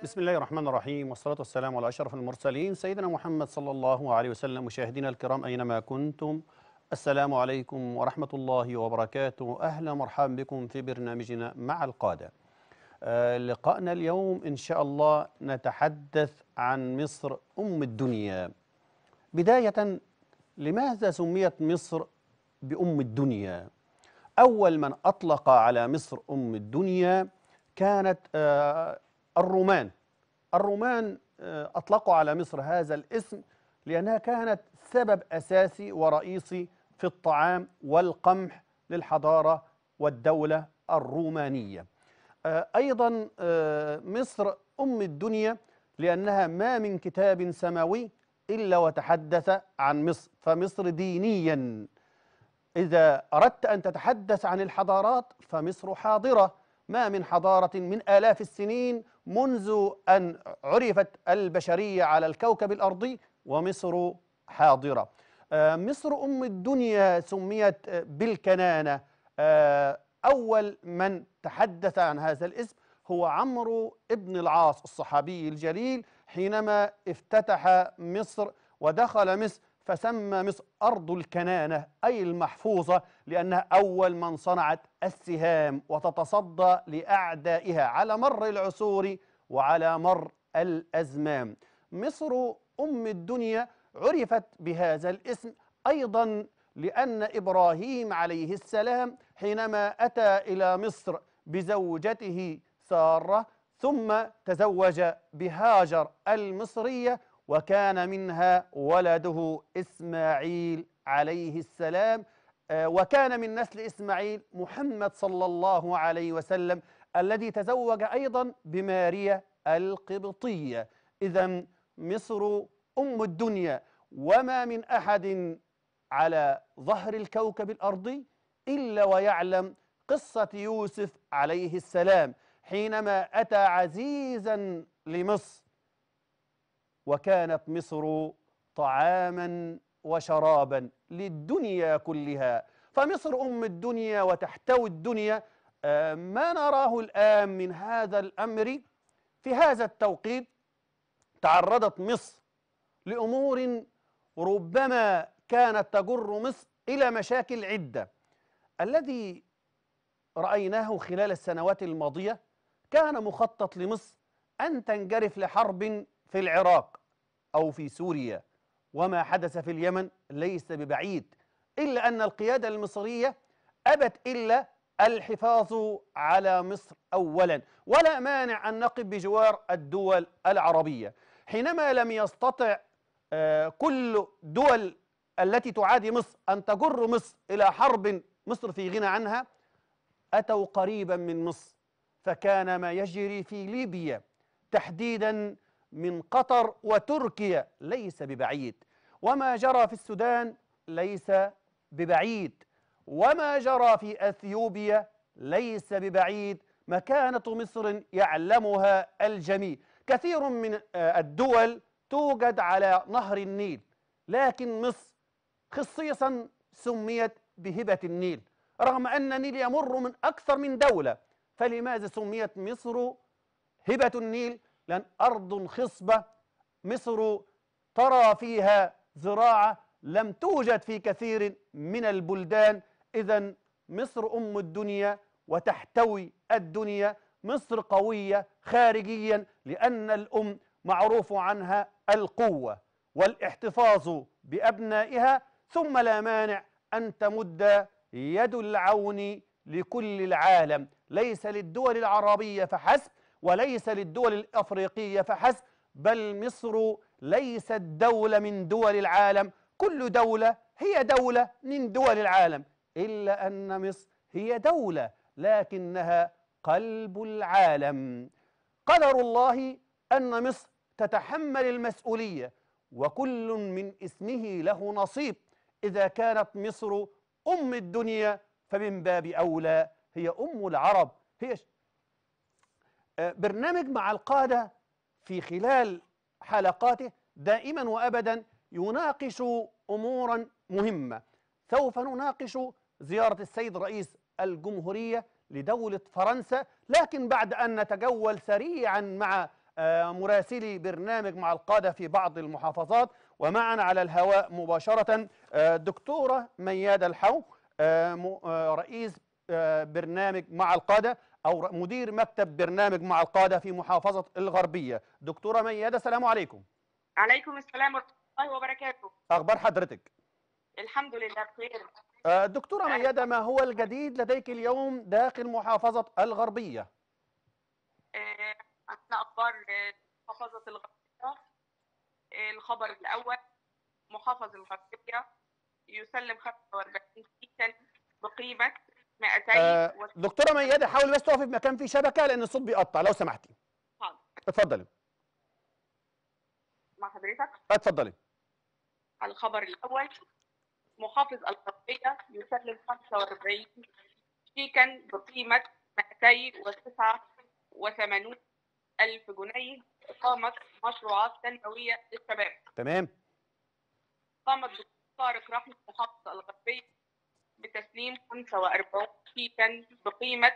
بسم الله الرحمن الرحيم والصلاة والسلام على أشرف المرسلين سيدنا محمد صلى الله عليه وسلم مشاهدينا الكرام أينما كنتم السلام عليكم ورحمة الله وبركاته أهلا مرحبا بكم في برنامجنا مع القادة آه، لقاءنا اليوم إن شاء الله نتحدث عن مصر أم الدنيا بداية لماذا سميت مصر بأم الدنيا أول من أطلق على مصر أم الدنيا كانت آه، الرومان الرومان آه، أطلقوا على مصر هذا الاسم لأنها كانت سبب أساسي ورئيسي في الطعام والقمح للحضارة والدولة الرومانية آه، أيضا آه، مصر أم الدنيا لأنها ما من كتاب سماوي إلا وتحدث عن مصر فمصر دينيا إذا أردت أن تتحدث عن الحضارات فمصر حاضرة ما من حضارة من آلاف السنين منذ أن عرفت البشرية على الكوكب الأرضي ومصر حاضرة آه، مصر أم الدنيا سميت آه، بالكنانة آه، أول من تحدث عن هذا الاسم هو عمرو ابن العاص الصحابي الجليل حينما افتتح مصر ودخل مصر فسمى مصر أرض الكنانة أي المحفوظة لأنها أول من صنعت السهام وتتصدى لأعدائها على مر العصور وعلى مر الأزمان مصر أم الدنيا عرفت بهذا الاسم أيضا لأن إبراهيم عليه السلام حينما أتى إلى مصر بزوجته سارة ثم تزوج بهاجر المصرية وكان منها ولده إسماعيل عليه السلام آه، وكان من نسل إسماعيل محمد صلى الله عليه وسلم الذي تزوج أيضا بماريا القبطية إذا مصر أم الدنيا وما من أحد على ظهر الكوكب الأرضي إلا ويعلم قصة يوسف عليه السلام حينما أتى عزيزا لمصر وكانت مصر طعاما وشرابا للدنيا كلها فمصر أم الدنيا وتحتوي الدنيا آه، ما نراه الآن من هذا الأمر في هذا التوقيت تعرضت مصر لأمور ربما كانت تجر مصر إلى مشاكل عدة الذي رأيناه خلال السنوات الماضية كان مخطط لمصر أن تنجرف لحرب في العراق أو في سوريا وما حدث في اليمن ليس ببعيد إلا أن القيادة المصرية أبت إلا الحفاظ على مصر أولا ولا مانع أن نقف بجوار الدول العربية حينما لم يستطع آه، كل دول التي تعادي مصر أن تجر مصر إلى حرب مصر في غنى عنها أتوا قريبا من مصر فكان ما يجري في ليبيا تحديدا من قطر وتركيا ليس ببعيد وما جرى في السودان ليس ببعيد وما جرى في اثيوبيا ليس ببعيد مكانه مصر يعلمها الجميع كثير من آه، الدول توجد على نهر النيل لكن مصر خصيصا سميت بهبه النيل رغم ان النيل يمر من اكثر من دوله فلماذا سميت مصر هبه النيل لأن أرض خصبة مصر ترى فيها زراعة لم توجد في كثير من البلدان إذا مصر أم الدنيا وتحتوي الدنيا مصر قوية خارجيا لأن الأم معروف عنها القوة والاحتفاظ بأبنائها ثم لا مانع أن تمد يد العون لكل العالم ليس للدول العربية فحسب وليس للدول الافريقيه فحسب بل مصر ليست دوله من دول العالم كل دوله هي دوله من دول العالم الا ان مصر هي دوله لكنها قلب العالم قدر الله ان مصر تتحمل المسؤوليه وكل من اسمه له نصيب اذا كانت مصر ام الدنيا فمن باب اولى هي ام العرب هي آه، برنامج مع القادة في خلال حلقاته دائما وأبدا يناقش أمورا مهمة سوف نناقش زيارة السيد رئيس الجمهورية لدولة فرنسا لكن بعد أن نتجول سريعا مع آه، مراسلي برنامج مع القادة في بعض المحافظات ومعنا على الهواء مباشرة آه، دكتورة ميادة الحو آه، م- آه، رئيس آه، برنامج مع القادة أو ر- مدير مكتب برنامج مع القادة في محافظة الغربية دكتورة ميادة السلام عليكم عليكم السلام ورحمة الله وبركاته أخبار حضرتك الحمد لله بخير آه، دكتورة ميادة ما هو الجديد لديك اليوم داخل محافظة الغربية آه، عندنا أخبار آه، محافظة الغربية آه، الخبر الأول محافظ الغربية يسلم 45 كيسا بقيمة 200 آه، و- دكتورة ميادة حاول بس تقفي في مكان فيه شبكة لأن الصوت بيقطع لو سمحتي حاضر. اتفضلي مع حضرتك اتفضلي الخبر الأول محافظ الغربية يسلم 45 شيكا بقيمة 289 ألف جنيه إقامة مشروعات تنموية للشباب تمام قام الدكتور طارق رحمة محافظ الغربية بتسليم 45 شيكا بقيمة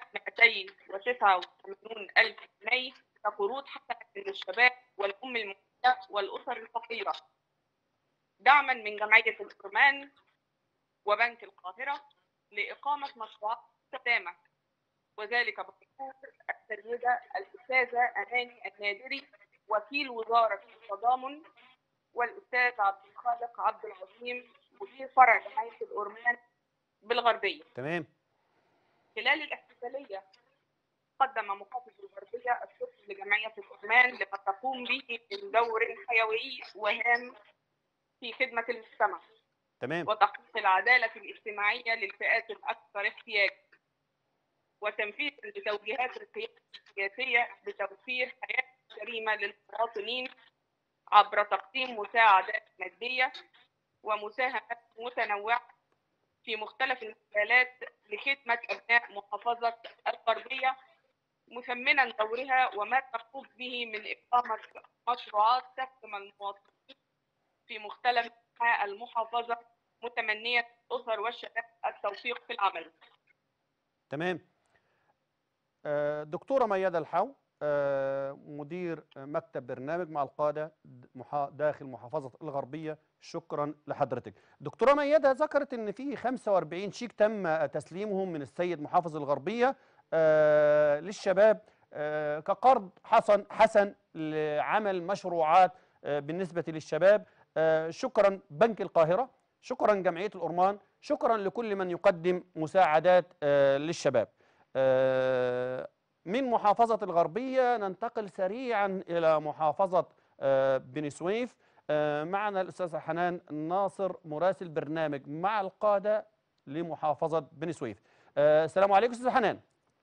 289 ألف جنيه كقروض حسنة للشباب والأم المسنة والأسر الفقيرة دعما من جمعية الأرمان وبنك القاهرة لإقامة مشروعات مستدامة وذلك بحضور السيدة الأستاذة أماني النادري وكيل وزارة التضامن والأستاذ عبد الخالق عبد العظيم مدير فرع جمعية الأرمان بالغربية تمام خلال الاحتفالية قدم محافظ الغربية الشكر لجمعية الأرمان لما تقوم به من دور حيوي وهام في خدمة المجتمع تمام وتحقيق العدالة الاجتماعية للفئات الأكثر احتياجا وتنفيذ لتوجيهات القيادة السياسية بتوفير حياة كريمة للمواطنين عبر تقديم مساعدات مادية ومساهمات متنوعة في مختلف المجالات لخدمة أبناء محافظة الغربية مثمنا دورها وما تقوم به من إقامة مشروعات تخدم المواطنين في مختلف أنحاء المحافظة متمنية الأسر والشباب التوفيق في العمل تمام آه، دكتورة ميادة الحو آه، مدير مكتب برنامج مع القادة د- محا- داخل محافظة الغربية شكرا لحضرتك دكتورة ميادة ذكرت ان في 45 شيك تم تسليمهم من السيد محافظ الغربية آه، للشباب آه، كقرض حسن حسن لعمل مشروعات آه، بالنسبة للشباب آه، شكرا بنك القاهرة شكرا جمعية الأرمان شكرا لكل من يقدم مساعدات آه، للشباب آه، من محافظة الغربية ننتقل سريعا إلى محافظة آه، بني سويف آه، معنا الأستاذة حنان ناصر مراسل برنامج مع القادة لمحافظة بني سويف آه، السلام عليكم أستاذة حنان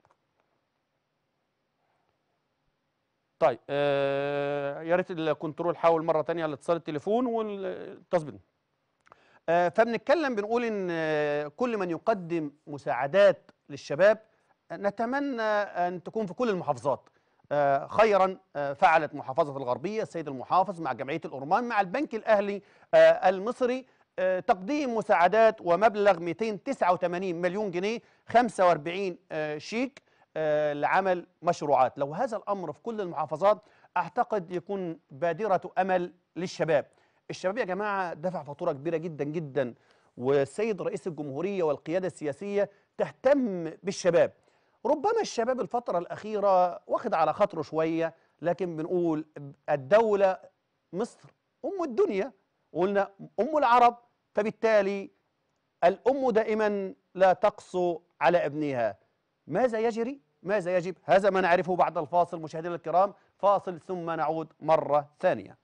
طيب آه، يا ريت الكنترول حاول مرة تانية على اتصال التليفون والتصبير آه، فبنتكلم بنقول ان آه، كل من يقدم مساعدات للشباب آه، نتمنى ان تكون في كل المحافظات آه، خيرا آه، فعلت محافظه الغربيه السيد المحافظ مع جمعيه الأرمان مع البنك الاهلي آه، المصري آه، تقديم مساعدات ومبلغ 289 مليون جنيه 45 آه، شيك آه، لعمل مشروعات لو هذا الامر في كل المحافظات اعتقد يكون بادره امل للشباب الشباب يا جماعه دفع فاتوره كبيره جدا جدا والسيد رئيس الجمهوريه والقياده السياسيه تهتم بالشباب ربما الشباب الفتره الاخيره واخد على خاطره شويه لكن بنقول الدوله مصر ام الدنيا وقلنا ام العرب فبالتالي الام دائما لا تقسو على ابنها ماذا يجري ماذا يجب هذا ما نعرفه بعد الفاصل مشاهدينا الكرام فاصل ثم نعود مره ثانيه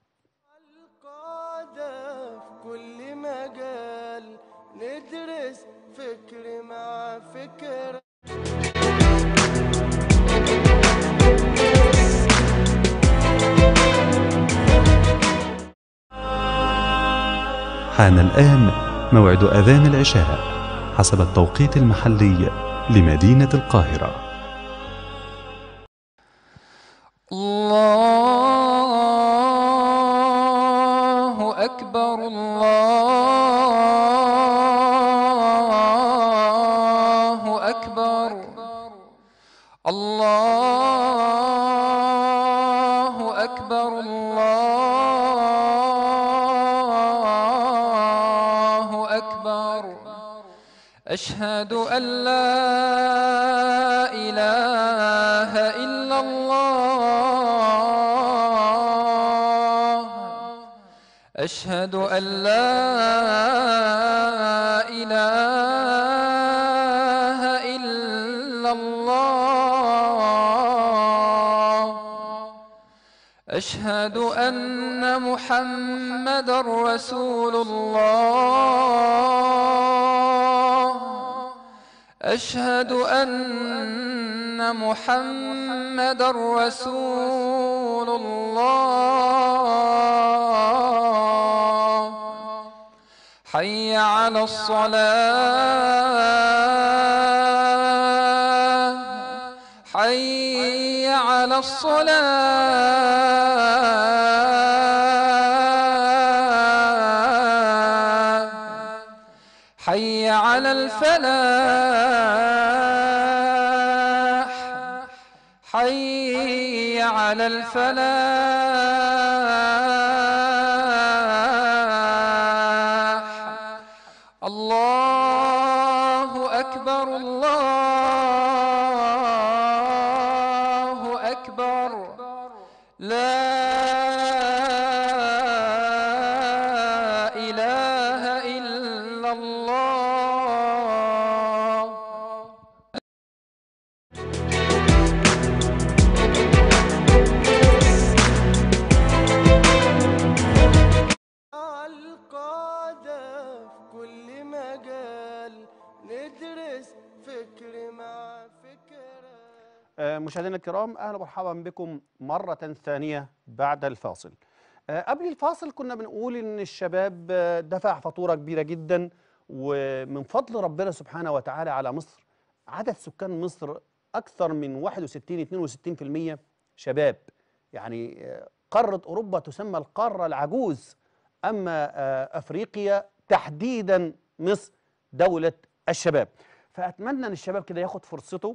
القادة في كل مجال ندرس فكر مع فكر حان الآن موعد أذان العشاء حسب التوقيت المحلي لمدينة القاهرة الله أكبر الله أكبر الله أشهد أن لا إله إلا الله أشهد أن لا إله إلا الله أشهد أن محمد رسول الله أشهد أن محمد رسول الله حي على الصلاة حي على الصلاة حي على الفلاح حي على الفلاح الله أكبر الله أكبر لا إله إلا الله القادة في كل مجال ندرس فكر مع فكرة آه، مشاهدينا الكرام اهلا ومرحبا بكم مره ثانيه بعد الفاصل. آه، قبل الفاصل كنا بنقول ان الشباب آه، دفع فاتوره كبيره جدا ومن فضل ربنا سبحانه وتعالى على مصر عدد سكان مصر اكثر من 61 62% شباب. يعني آه، قاره اوروبا تسمى القاره العجوز اما آه، افريقيا تحديدا مصر دوله الشباب. فاتمنى ان الشباب كده ياخد فرصته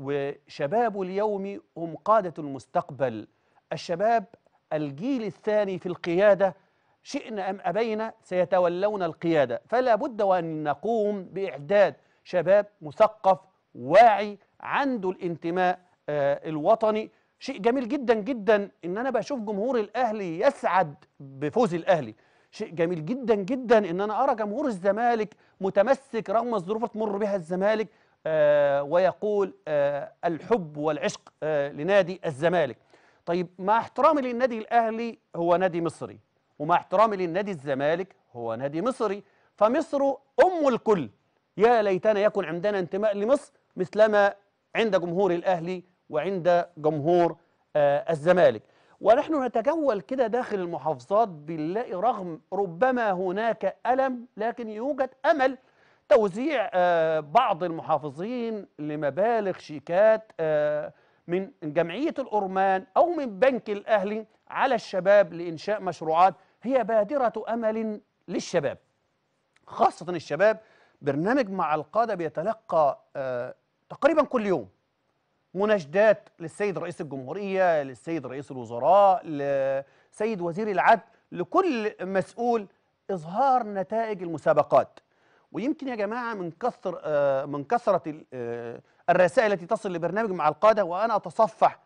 وشباب اليوم هم قادة المستقبل الشباب الجيل الثاني في القيادة شئنا أم أبينا سيتولون القيادة فلا بد وأن نقوم بإعداد شباب مثقف واعي عنده الانتماء آه، الوطني شيء جميل جدا جدا ان انا بشوف جمهور الاهلي يسعد بفوز الاهلي شيء جميل جدا جدا ان انا ارى جمهور الزمالك متمسك رغم الظروف اللي تمر بها الزمالك آه، ويقول آه، الحب والعشق آه، لنادي الزمالك طيب مع احترامي للنادي الاهلي هو نادي مصري ومع احترامي للنادي الزمالك هو نادي مصري فمصر ام الكل يا ليتنا يكن عندنا انتماء لمصر مثلما عند جمهور الاهلي وعند جمهور آه، الزمالك ونحن نتجول كده داخل المحافظات بنلاقي رغم ربما هناك الم لكن يوجد امل توزيع آه، بعض المحافظين لمبالغ شيكات آه، من جمعية الأورمان أو من بنك الأهلي على الشباب لإنشاء مشروعات هي بادرة أمل للشباب خاصة الشباب برنامج مع القادة بيتلقى آه، تقريبا كل يوم مناشدات للسيد رئيس الجمهورية للسيد رئيس الوزراء لسيد وزير العدل لكل مسؤول إظهار نتائج المسابقات ويمكن يا جماعة من كثر آه، من كثرة ال- آه، الرسائل التي تصل لبرنامج مع القادة وأنا أتصفح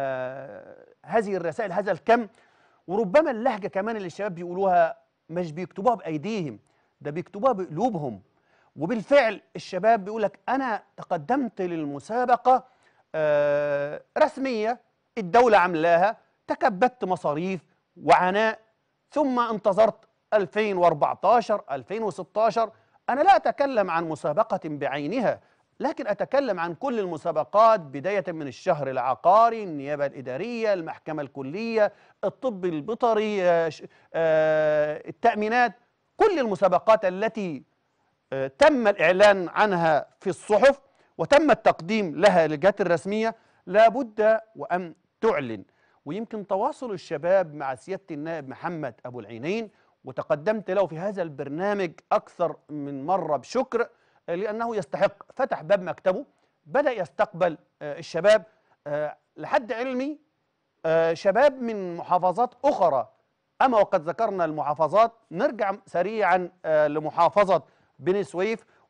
آه، هذه الرسائل هذا الكم وربما اللهجة كمان اللي الشباب بيقولوها مش بيكتبوها بأيديهم ده بيكتبوها بقلوبهم وبالفعل الشباب بيقول لك أنا تقدمت للمسابقة آه، رسمية الدولة عاملاها تكبدت مصاريف وعناء ثم انتظرت 2014 2016 أنا لا أتكلم عن مسابقة بعينها لكن أتكلم عن كل المسابقات بداية من الشهر العقاري النيابة الإدارية المحكمة الكلية الطب البيطري آه، ش- آه، التأمينات كل المسابقات التي آه، تم الإعلان عنها في الصحف وتم التقديم لها للجهات الرسمية لابد وأن تعلن ويمكن تواصل الشباب مع سيادة النائب محمد أبو العينين وتقدمت له في هذا البرنامج أكثر من مرة بشكر آه، لأنه يستحق فتح باب مكتبه بدأ يستقبل آه، الشباب آه، لحد علمي آه، شباب من محافظات أخرى أما وقد ذكرنا المحافظات نرجع سريعا آه، لمحافظة بني سويف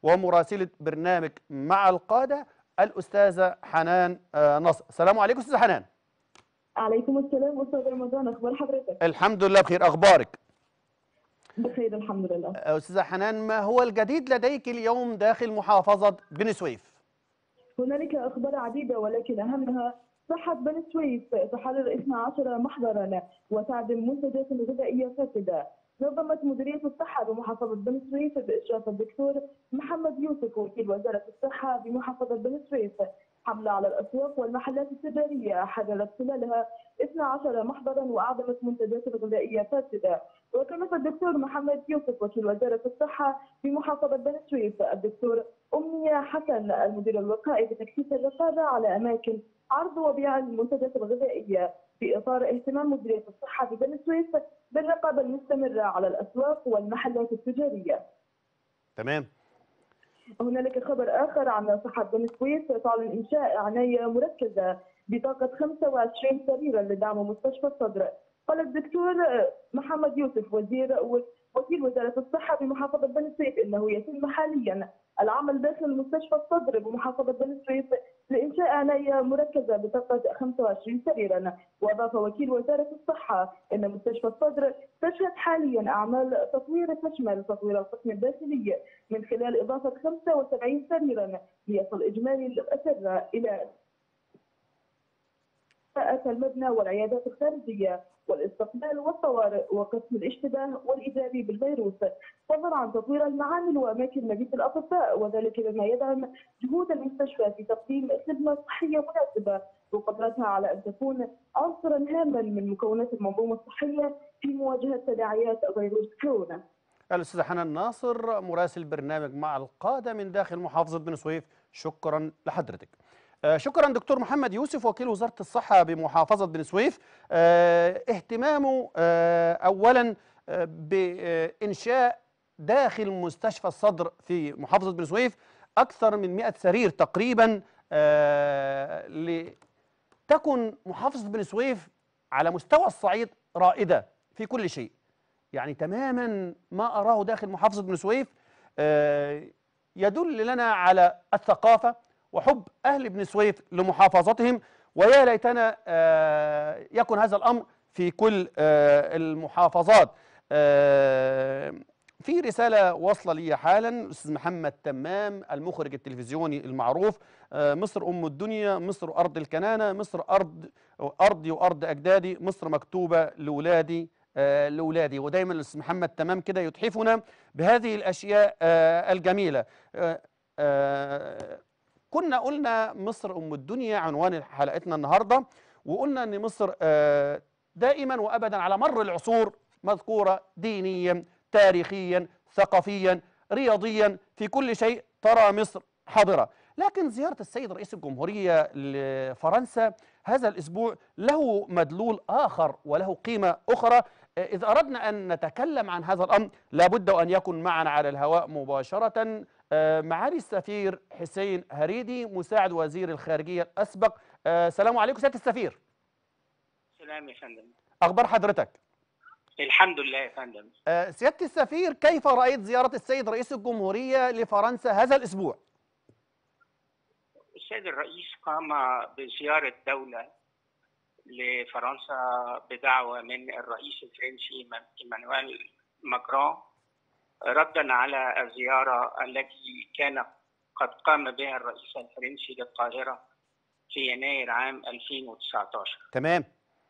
ومراسلة برنامج مع القادة الأستاذة حنان آه، نصر السلام عليكم أستاذة حنان عليكم السلام استاذ رمضان اخبار حضرتك الحمد لله بخير أخبارك بخير الحمد لله آه، أستاذة حنان ما هو الجديد لديك اليوم داخل محافظة بني سويف هنالك اخبار عديده ولكن اهمها صحة بني سويف تحرر 12 محضرا وتعدم منتجات غذائية فاسدة نظمت مديرية الصحة بمحافظة بني سويف بإشراف الدكتور محمد يوسف وكيل وزارة الصحة بمحافظة بني سويف حملة على الأسواق والمحلات التجارية حررت خلالها 12 محضرا وأعدمت منتجات غذائية فاسدة وكلف الدكتور محمد يوسف وكيل وزارة الصحة بمحافظة بني سويف الدكتور أمنية حسن المدير الوقائي بتكثيف الرقابة على أماكن عرض وبيع المنتجات الغذائية في إطار اهتمام مديرية الصحة ببني سويف بالرقابة المستمرة على الأسواق والمحلات التجارية. تمام هنالك خبر آخر عن صحة بني سويف تعلن إنشاء عناية مركزة بطاقة 25 سريرا لدعم مستشفى الصدر. قال الدكتور محمد يوسف وزير وكيل وزارة الصحة بمحافظة بني سويف إنه يتم حاليا العمل داخل مستشفى الصدر بمحافظة بني سويف لإنشاء عناية مركزة بطاقة 25 سريرا وأضاف وكيل وزارة الصحة أن مستشفى الصدر تشهد حاليا أعمال تطوير تشمل تطوير القسم الداخلي من خلال إضافة 75 سريرا ليصل إجمالي الأسرة إلى كفاءة المبنى والعيادات الخارجية والاستقبال والطوارئ وقسم الاشتباه والإيجابي بالفيروس فضلا عن تطوير المعامل وأماكن مبيت الأطباء وذلك بما يدعم جهود المستشفى في تقديم خدمة صحية مناسبة وقدرتها على أن تكون عنصرا هاما من مكونات المنظومة الصحية في مواجهة تداعيات فيروس كورونا. الأستاذة حنان ناصر مراسل برنامج مع القادة من داخل محافظة بني سويف شكرا لحضرتك آه، شكرا دكتور محمد يوسف وكيل وزارة الصحة بمحافظة بني سويف آه، اهتمامه آه، أولا آه، بإنشاء داخل مستشفى الصدر في محافظة بني سويف أكثر من 100 سرير تقريبا آه، لتكن محافظة بني سويف على مستوى الصعيد رائدة في كل شيء يعني تماما ما أراه داخل محافظة بني سويف آه، يدل لنا على الثقافة وحب أهل بني سويف لمحافظتهم ويا ليتنا آه، يكن هذا الأمر في كل آه، المحافظات آه، في رسالة واصلة لي حالا الأستاذ محمد تمام المخرج التلفزيوني المعروف آه، مصر أم الدنيا مصر أرض الكنانة مصر أرض أرضي وأرض أجدادي مصر مكتوبة لولادي آه، لولادي ودايما الأستاذ محمد تمام كده يتحفنا بهذه الأشياء آه، الجميلة آه، آه، كنا قلنا مصر أم الدنيا عنوان حلقتنا النهاردة وقلنا أن مصر آه، دائما وأبدا على مر العصور مذكورة دينيا تاريخيا ثقافيا رياضيا في كل شيء ترى مصر حاضرة لكن زيارة السيد رئيس الجمهورية لفرنسا هذا الأسبوع له مدلول آخر وله قيمة أخرى آه، إذا أردنا أن نتكلم عن هذا الأمر لابد أن يكون معنا على الهواء مباشرة آه، معالي السفير حسين هريدي مساعد وزير الخارجية الأسبق آه، السلام عليكم سيادة السفير سلام يا فندم أخبار حضرتك الحمد لله يا فندم آه، سيادة السفير كيف رأيت زيارة السيد رئيس الجمهورية لفرنسا هذا الأسبوع؟ السيد الرئيس قام بزيارة دولة لفرنسا بدعوة من الرئيس الفرنسي إيمانويل ماكرون ردا على الزيارة التي كان قد قام بها الرئيس الفرنسي للقاهرة في يناير عام 2019 تمام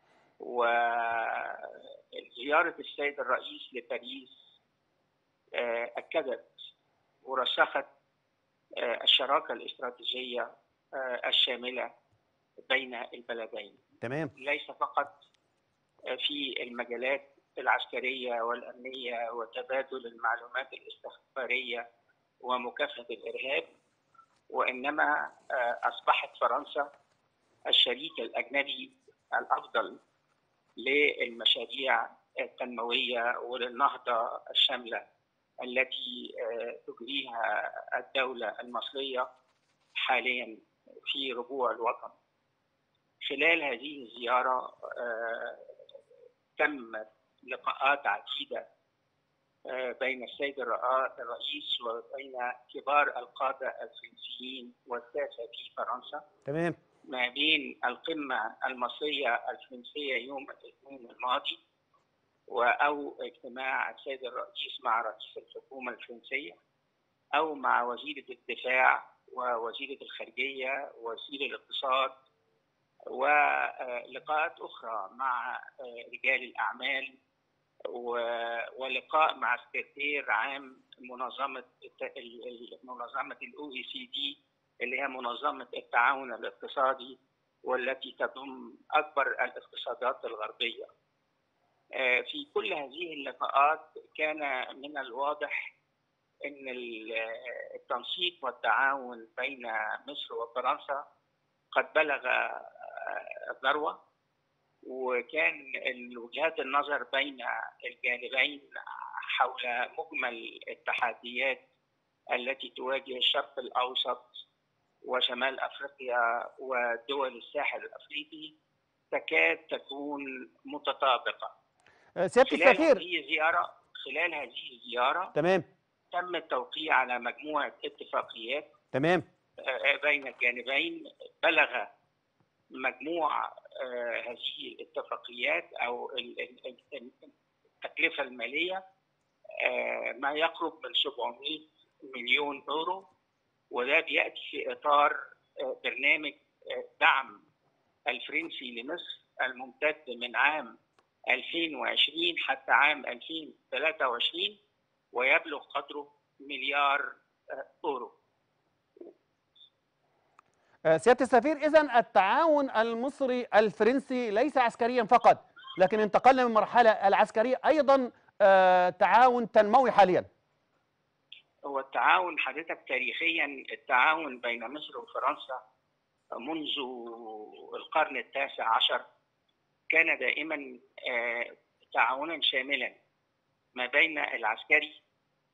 وزيارة السيد الرئيس لباريس آه، أكدت ورسخت آه، الشراكة الاستراتيجية آه، الشاملة بين البلدين تمام ليس فقط آه، في المجالات العسكرية والأمنية وتبادل المعلومات الاستخبارية ومكافحة الإرهاب وإنما آه، أصبحت فرنسا الشريك الأجنبي الأفضل للمشاريع التنموية وللنهضة الشاملة التي آه، تجريها الدولة المصرية حاليا في ربوع الوطن خلال هذه الزيارة آه، تم لقاءات عديدة آه، بين السيد الرئا- الرئيس وبين كبار القادة الفرنسيين والساسة في فرنسا تمام ما بين القمة المصرية الفرنسية يوم الاثنين الماضي و- أو اجتماع السيد الرئيس مع رئيس الحكومة الفرنسية أو مع وزيرة الدفاع ووزيرة الخارجية ووزير الاقتصاد ولقاءات أخرى مع آه، رجال الأعمال و- ولقاء مع سكرتير عام منظمة الت- ال- ال- منظمة الأو إي سي دي اللي هي منظمة التعاون الاقتصادي والتي تضم أكبر الاقتصادات الغربية. آه، في كل هذه اللقاءات كان من الواضح أن ال- التنسيق والتعاون بين مصر وفرنسا قد بلغ آه، الذروة وكان وجهات النظر بين الجانبين حول مجمل التحديات التي تواجه الشرق الأوسط وشمال أفريقيا ودول الساحل الأفريقي تكاد تكون متطابقة آه، سياده خلال السفير هذه الزيارة خلال هذه الزيارة تمام تم التوقيع على مجموعة اتفاقيات تمام آه، بين الجانبين بلغ مجموع آه، هذه الاتفاقيات او ال- ال- ال- ال- التكلفه الماليه آه، ما يقرب من 700 مليون يورو وده بياتي في اطار آه، برنامج آه، دعم الفرنسي لمصر الممتد من عام 2020 حتى عام 2023 ويبلغ قدره مليار آه، يورو آه، سياده السفير اذا التعاون المصري الفرنسي ليس عسكريا فقط لكن انتقلنا من مرحله العسكريه ايضا آه، تعاون تنموي حاليا هو التعاون حضرتك تاريخيا التعاون بين مصر وفرنسا منذ القرن التاسع عشر كان دائما آه، تعاونا شاملا ما بين العسكري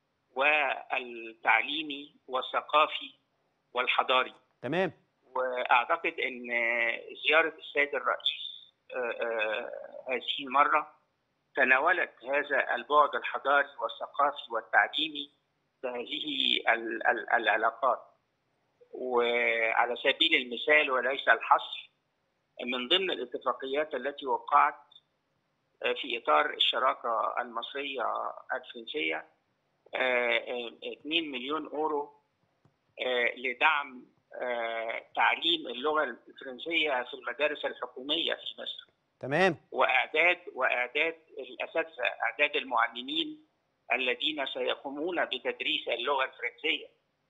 والتعليمي والثقافي والحضاري تمام واعتقد ان زياره السيد الرئيس آه، آه، هذه المره تناولت هذا البعد الحضاري والثقافي والتعليمي في هذه ال- ال- العلاقات وعلى سبيل المثال وليس الحصر من ضمن الاتفاقيات التي وقعت في اطار الشراكه المصريه الفرنسيه آه، آه، 2 مليون اورو آه، لدعم آه، تعليم اللغه الفرنسيه في المدارس الحكوميه في مصر تمام واعداد واعداد الاساتذه اعداد المعلمين الذين سيقومون بتدريس اللغه الفرنسيه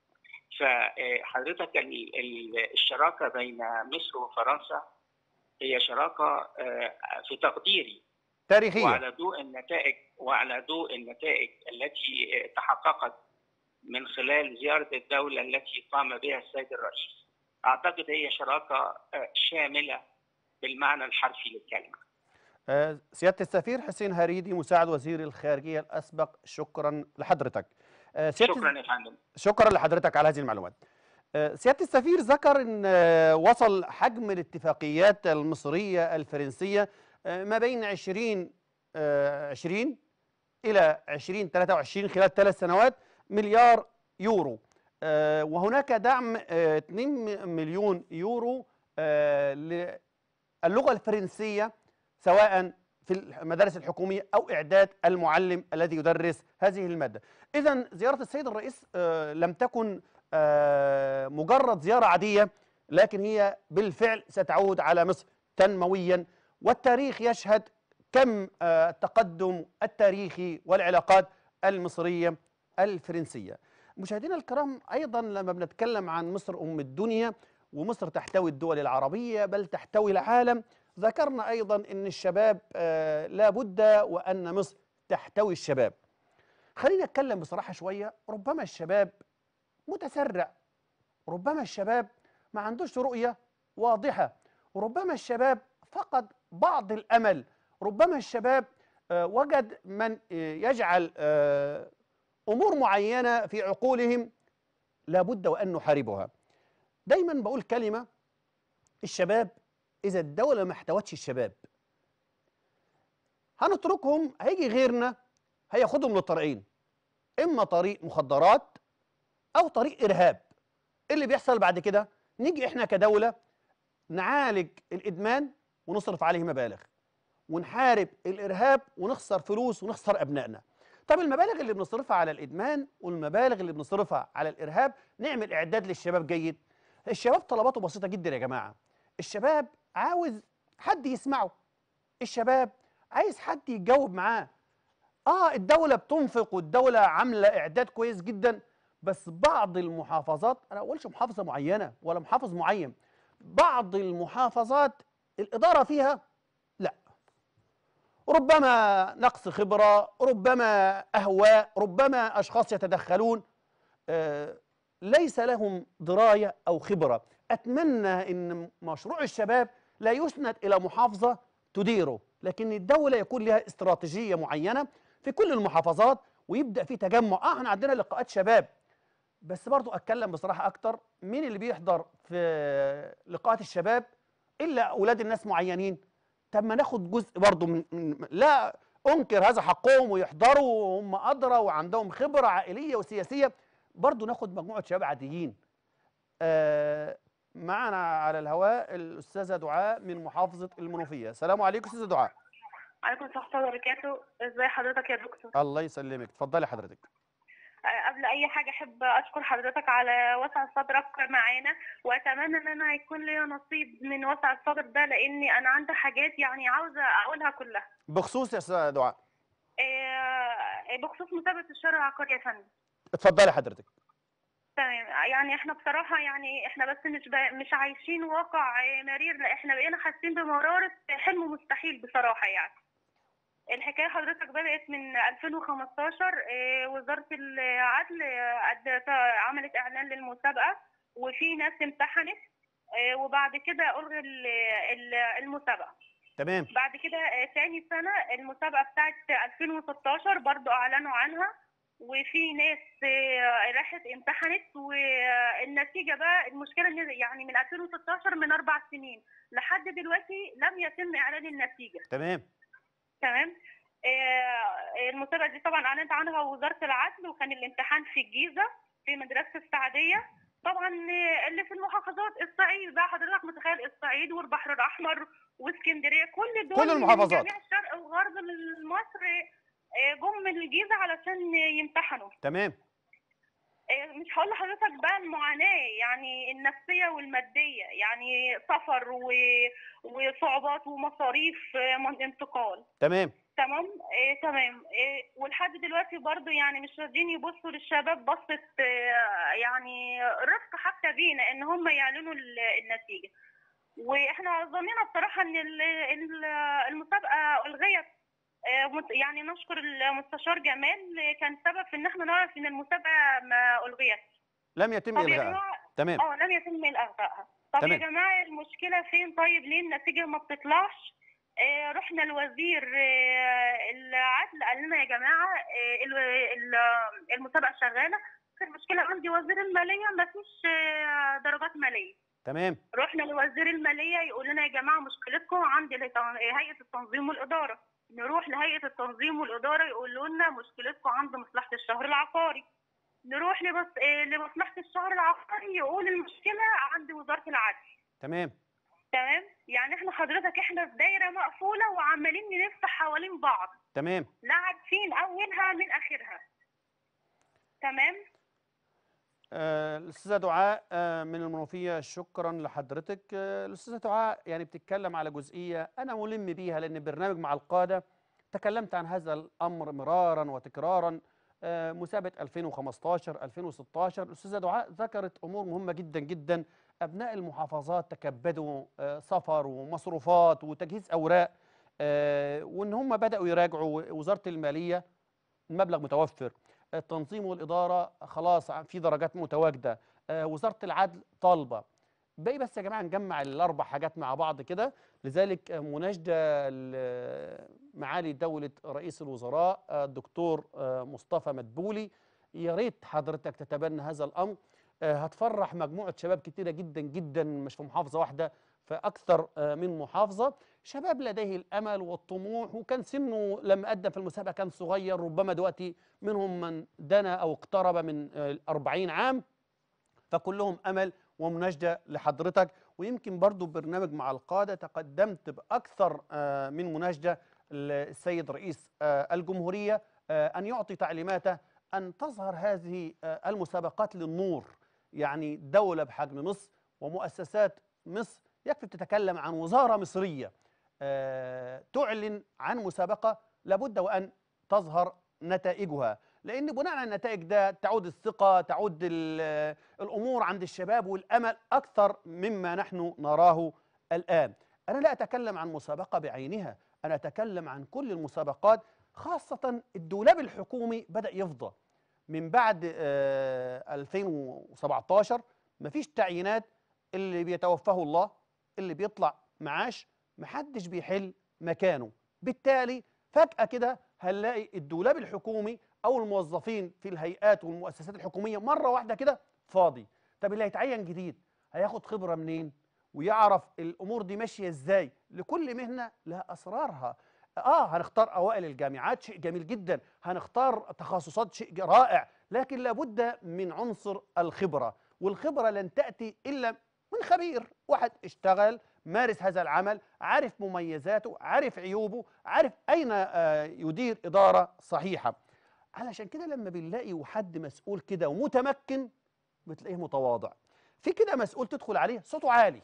فحضرتك ال- ال- الشراكه بين مصر وفرنسا هي شراكه آه، في تقديري تاريخيا وعلى ضوء النتائج وعلى ضوء النتائج التي تحققت من خلال زياره الدوله التي قام بها السيد الرئيس اعتقد هي شراكه آه، شامله بالمعنى الحرفي للكلمه آه، سياده السفير حسين هريدي مساعد وزير الخارجيه الاسبق شكرا لحضرتك آه، سيادة شكرا يا فندم شكرا لحضرتك على هذه المعلومات آه، سيادة السفير ذكر أن آه، وصل حجم الاتفاقيات المصرية الفرنسية آه، ما بين 20 آه، 20 إلى 2023 خلال ثلاث سنوات مليار يورو آه، وهناك دعم آه، 2 مليون يورو آه، للغة الفرنسية سواء في المدارس الحكومية أو إعداد المعلم الذي يدرس هذه المادة إذا زيارة السيد الرئيس آه، لم تكن آه، مجرد زيارة عادية لكن هي بالفعل ستعود على مصر تنمويا والتاريخ يشهد كم آه، التقدم التاريخي والعلاقات المصرية الفرنسية مشاهدينا الكرام أيضا لما بنتكلم عن مصر أم الدنيا ومصر تحتوي الدول العربية بل تحتوي العالم ذكرنا أيضا أن الشباب آه، لا بد وأن مصر تحتوي الشباب خلينا نتكلم بصراحة شوية ربما الشباب متسرع ربما الشباب ما عندوش رؤية واضحة وربما الشباب فقد بعض الأمل ربما الشباب آه، وجد من آه، يجعل آه، أمور معينة في عقولهم لابد وأن نحاربها دايما بقول كلمة الشباب إذا الدولة ما احتوتش الشباب هنتركهم هيجي غيرنا هياخدهم للطريقين اما طريق مخدرات او طريق ارهاب إيه اللي بيحصل بعد كده نيجي احنا كدوله نعالج الادمان ونصرف عليه مبالغ ونحارب الارهاب ونخسر فلوس ونخسر ابنائنا طب المبالغ اللي بنصرفها على الادمان والمبالغ اللي بنصرفها على الارهاب نعمل اعداد للشباب جيد الشباب طلباته بسيطه جدا يا جماعه الشباب عاوز حد يسمعه الشباب عايز حد يتجاوب معاه اه الدوله بتنفق والدوله عامله اعداد كويس جدا بس بعض المحافظات انا ما اقولش محافظه معينه ولا محافظ معين بعض المحافظات الاداره فيها لا ربما نقص خبره ربما اهواء ربما اشخاص يتدخلون آه ليس لهم درايه او خبره اتمنى ان مشروع الشباب لا يسند الى محافظه تديره لكن الدوله يكون لها استراتيجيه معينه في كل المحافظات ويبدا في تجمع اه احنا عندنا لقاءات شباب بس برضو اتكلم بصراحه اكتر مين اللي بيحضر في لقاءات الشباب الا اولاد الناس معينين طب ما ناخد جزء برضو من, من لا انكر هذا حقهم ويحضروا وهم ادرى وعندهم خبره عائليه وسياسيه برضو ناخد مجموعه شباب عاديين آه معنا على الهواء الاستاذه دعاء من محافظه المنوفيه السلام عليكم استاذه دعاء عليكم السلام ورحمة الله وبركاته ازي حضرتك يا دكتور الله يسلمك اتفضلي حضرتك آه، قبل اي حاجة احب اشكر حضرتك على وسع صدرك معانا واتمنى ان انا يكون لي نصيب من وسع الصدر ده لاني انا عندي حاجات يعني عاوزة اقولها كلها بخصوص يا استاذه دعاء آه، بخصوص مسابقة الشارع العقاري يا فندم اتفضلي حضرتك تمام يعني احنا بصراحة يعني احنا بس مش ب... مش عايشين واقع آه، مرير لا احنا بقينا حاسين بمرارة حلم مستحيل بصراحة يعني الحكاية حضرتك بدأت من 2015 آه، وزارة العدل آه، أدت- عملت إعلان للمسابقة وفي ناس امتحنت آه، وبعد كده ألغي ال- ال- المسابقة تمام بعد كده آه، تاني سنة المسابقة بتاعت 2016 برضو أعلنوا عنها وفي ناس آه، راحت امتحنت والنتيجة بقى المشكلة إن يعني من 2016 من أربع سنين لحد دلوقتي لم يتم إعلان النتيجة تمام تمام آه، المسابقة دي طبعا أعلنت عنها وزارة العدل وكان الامتحان في الجيزة في مدرسة السعدية طبعا آه، اللي في المحافظات الصعيد بقى حضرتك متخيل الصعيد والبحر الأحمر واسكندرية كل دول كل المحافظات. من جميع الشرق وغرب مصر آه، جم من الجيزة علشان يمتحنوا تمام آه، مش هقول لحضرتك بقى المعاناة يعني النفسية والمادية يعني سفر و... وصعوبات ومصاريف آه، من انتقال تمام تمام آه تمام آه ولحد دلوقتي برضو يعني مش راضيين يبصوا للشباب بصة آه يعني رفق حتى بينا ان هم يعلنوا ال- النتيجة واحنا ظنينا بصراحة ان ال- ال- المسابقة الغيت آه مت- يعني نشكر المستشار جمال آه، كان سبب في ان احنا نعرف ان المسابقة ما الغيت لم يتم طب يا الغائها جماعة تمام اه لم يتم الغائها طب تمام. يا جماعه المشكله فين طيب ليه النتيجه ما بتطلعش آه رحنا لوزير آه العدل قال لنا يا جماعه آه ال- ال- المسابقه شغاله المشكله عندي وزير الماليه ما فيش آه درجات ماليه تمام رحنا لوزير الماليه يقول لنا يا جماعه مشكلتكم عند الهيئة- هيئه التنظيم والاداره نروح لهيئه التنظيم والاداره يقولوا لنا مشكلتكم عند مصلحه الشهر العقاري نروح لبص... آه، لمصلحه الشهر العقاري يقول المشكله عند وزاره العدل تمام تمام يعني احنا حضرتك احنا في دايره مقفوله وعمالين نلف حوالين بعض تمام لا عارفين اولها من اخرها تمام آه، الأستاذة دعاء آه، من المنوفية شكرا لحضرتك آه، الأستاذة دعاء يعني بتتكلم على جزئية أنا ملم بيها لأن برنامج مع القادة تكلمت عن هذا الأمر مرارا وتكرارا آه، مسابقة 2015 2016 الأستاذة دعاء ذكرت أمور مهمة جدا جدا أبناء المحافظات تكبدوا آه، سفر ومصروفات وتجهيز أوراق آه، وإن هم بدأوا يراجعوا وزارة المالية المبلغ متوفر التنظيم والإدارة خلاص في درجات متواجدة آه، وزارة العدل طالبة باقي بس يا جماعة نجمع الأربع حاجات مع بعض كده لذلك آه، مناشدة ل- معالي دولة رئيس الوزراء آه، الدكتور آه، مصطفى مدبولي يا ريت حضرتك تتبنى هذا الأمر آه، هتفرح مجموعة شباب كتيرة جدا جدا مش في محافظة واحدة في اكثر آه، من محافظه شباب لديه الامل والطموح وكان سنه لما قدم في المسابقه كان صغير ربما دلوقتي منهم من دنا او اقترب من آه، الأربعين عام فكلهم امل ومناشده لحضرتك ويمكن برضو برنامج مع القاده تقدمت باكثر آه، من مناشده للسيد رئيس آه، الجمهوريه آه، ان يعطي تعليماته ان تظهر هذه آه، المسابقات للنور يعني دوله بحجم مصر ومؤسسات مصر يكفي تتكلم عن وزاره مصريه آه، تعلن عن مسابقه لابد وان تظهر نتائجها لان بناء على النتائج ده تعود الثقه تعود ال- الامور عند الشباب والامل اكثر مما نحن نراه الان انا لا اتكلم عن مسابقه بعينها انا اتكلم عن كل المسابقات خاصه الدولاب الحكومي بدا يفضى من بعد آه، 2017 مفيش تعيينات اللي بيتوفاه الله اللي بيطلع معاش محدش بيحل مكانه بالتالي فجأة كده هنلاقي الدولاب الحكومي أو الموظفين في الهيئات والمؤسسات الحكومية مرة واحدة كده فاضي طب اللي هيتعين جديد هياخد خبرة منين ويعرف الأمور دي ماشية إزاي لكل مهنة لها أسرارها آه هنختار أوائل الجامعات شيء جميل جدا هنختار تخصصات شيء رائع لكن لابد من عنصر الخبرة والخبرة لن تأتي إلا من خبير واحد اشتغل مارس هذا العمل عارف مميزاته عارف عيوبه عارف أين آه، يدير إدارة صحيحة علشان كده لما بنلاقي حد مسؤول كده ومتمكن بتلاقيه متواضع في كده مسؤول تدخل عليه صوته عالي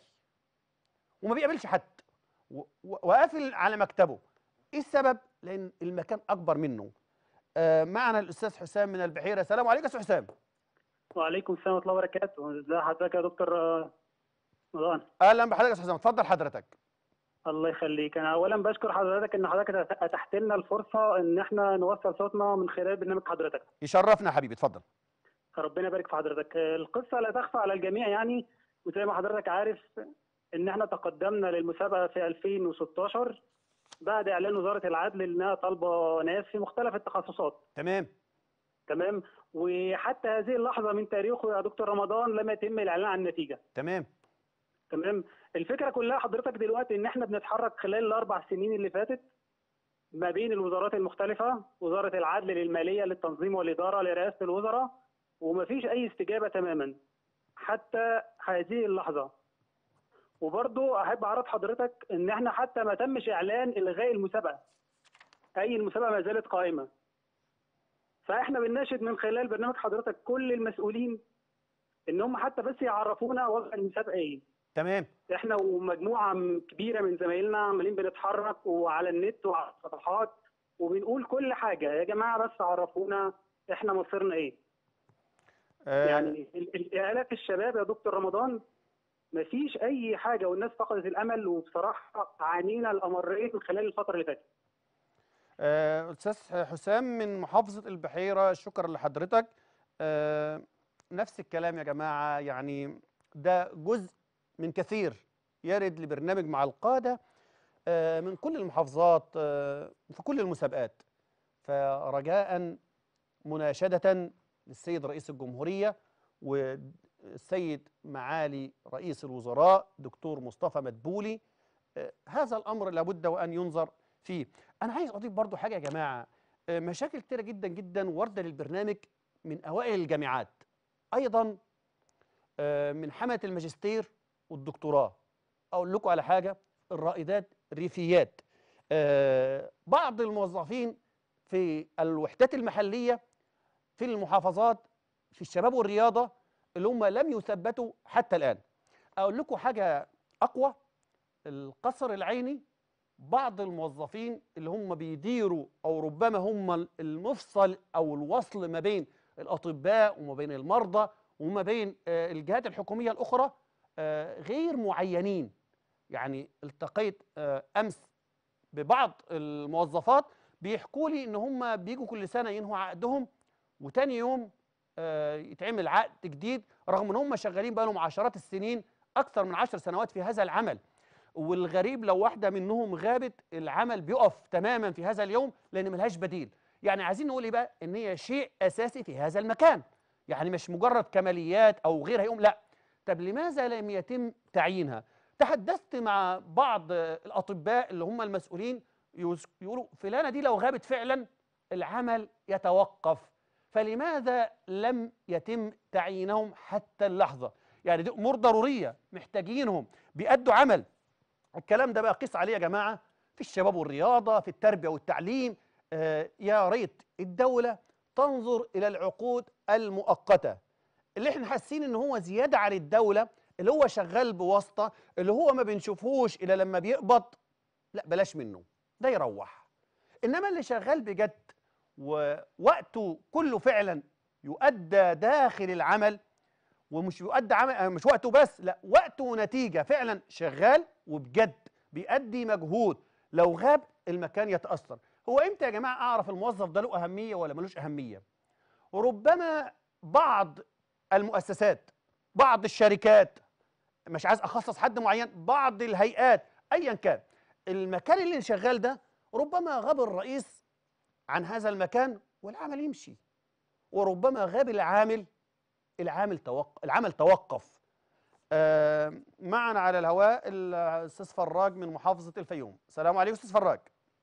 وما بيقابلش حد و- و- وقافل على مكتبه ايه السبب لان المكان اكبر منه آه معنا الاستاذ حسام من البحيره السلام عليكم يا استاذ حسام وعليكم السلام ورحمة الله وبركاته ازي حضرتك يا دكتور آه، رمضان اهلا بحضرتك يا استاذ حسام اتفضل حضرتك الله يخليك انا اولا بشكر حضرتك ان حضرتك أت- اتحت لنا الفرصة ان احنا نوصل صوتنا من خلال برنامج حضرتك يشرفنا يا حبيبي اتفضل ربنا يبارك في حضرتك آه، القصة لا تخفى على الجميع يعني وزي ما حضرتك عارف ان احنا تقدمنا للمسابقة في 2016 بعد اعلان وزارة العدل انها طالبة ناس في مختلف التخصصات تمام تمام وحتى هذه اللحظة من تاريخه يا دكتور رمضان لم يتم الاعلان عن النتيجة تمام تمام الفكره كلها حضرتك دلوقتي ان احنا بنتحرك خلال الاربع سنين اللي فاتت ما بين الوزارات المختلفه وزاره العدل للماليه للتنظيم والاداره لرئاسه الوزراء ومفيش اي استجابه تماما حتى هذه اللحظه وبرضو احب اعرف حضرتك ان احنا حتى ما تمش اعلان الغاء المسابقه اي المسابقه ما زالت قائمه فاحنا بنناشد من خلال برنامج حضرتك كل المسؤولين ان هم حتى بس يعرفونا وضع المسابقه ايه تمام احنا ومجموعه م- كبيره من زمايلنا عمالين بنتحرك وعلى النت وعلى الصفحات وبنقول كل حاجه يا جماعه بس عرفونا احنا مصيرنا ايه آه يعني ال- ال- الاف الشباب يا دكتور رمضان مفيش اي حاجه والناس فقدت الامل وبصراحه عانينا الامرين خلال الفتره اللي فاتت آه، استاذ حسام من محافظه البحيره شكرا لحضرتك آه، نفس الكلام يا جماعه يعني ده جزء من كثير يرد لبرنامج مع القاده آه، من كل المحافظات آه، في كل المسابقات فرجاء مناشده للسيد رئيس الجمهوريه والسيد معالي رئيس الوزراء دكتور مصطفى مدبولي آه، هذا الامر لابد وان ينظر فيه انا عايز اضيف برضو حاجه يا جماعه آه، مشاكل كتيره جدا جدا وارده للبرنامج من اوائل الجامعات ايضا آه، من حمله الماجستير والدكتوراه اقول لكم على حاجه الرائدات ريفيات آه، بعض الموظفين في الوحدات المحليه في المحافظات في الشباب والرياضه اللي هم لم يثبتوا حتى الان اقول لكم حاجه اقوى القصر العيني بعض الموظفين اللي هم بيديروا او ربما هم المفصل او الوصل ما بين الاطباء وما بين المرضى وما بين آه، الجهات الحكوميه الاخرى آه، غير معينين يعني التقيت آه، امس ببعض الموظفات بيحكوا لي ان هم بيجوا كل سنه ينهوا عقدهم وتاني يوم آه، يتعمل عقد جديد رغم ان هم شغالين بقالهم عشرات السنين اكثر من عشر سنوات في هذا العمل والغريب لو واحده منهم غابت العمل بيقف تماما في هذا اليوم لان ملهاش بديل يعني عايزين نقول ايه بقى ان هي شيء اساسي في هذا المكان يعني مش مجرد كماليات او غيرها يقوم لا طب لماذا لم يتم تعيينها تحدثت مع بعض الاطباء اللي هم المسؤولين يوز- يقولوا فلانه دي لو غابت فعلا العمل يتوقف فلماذا لم يتم تعيينهم حتى اللحظه يعني دي امور ضروريه محتاجينهم بيأدوا عمل الكلام ده بقى قيس عليه يا جماعه في الشباب والرياضه في التربيه والتعليم آه يا ريت الدوله تنظر الى العقود المؤقته اللي احنا حاسين ان هو زياده عن الدوله اللي هو شغال بواسطه اللي هو ما بنشوفوش الا لما بيقبض لا بلاش منه ده يروح انما اللي شغال بجد ووقته كله فعلا يؤدى داخل العمل ومش يؤدى عمل مش وقته بس لا وقته ونتيجه فعلا شغال وبجد بيأدي مجهود لو غاب المكان يتأثر هو امتى يا جماعه اعرف الموظف ده له اهميه ولا ملوش اهميه وربما بعض المؤسسات بعض الشركات مش عايز اخصص حد معين بعض الهيئات ايا كان المكان اللي شغال ده ربما غاب الرئيس عن هذا المكان والعمل يمشي وربما غاب العامل العامل توقف العمل توقف آه معنا على الهواء الاستاذ فراج من محافظه الفيوم السلام عليكم استاذ فراج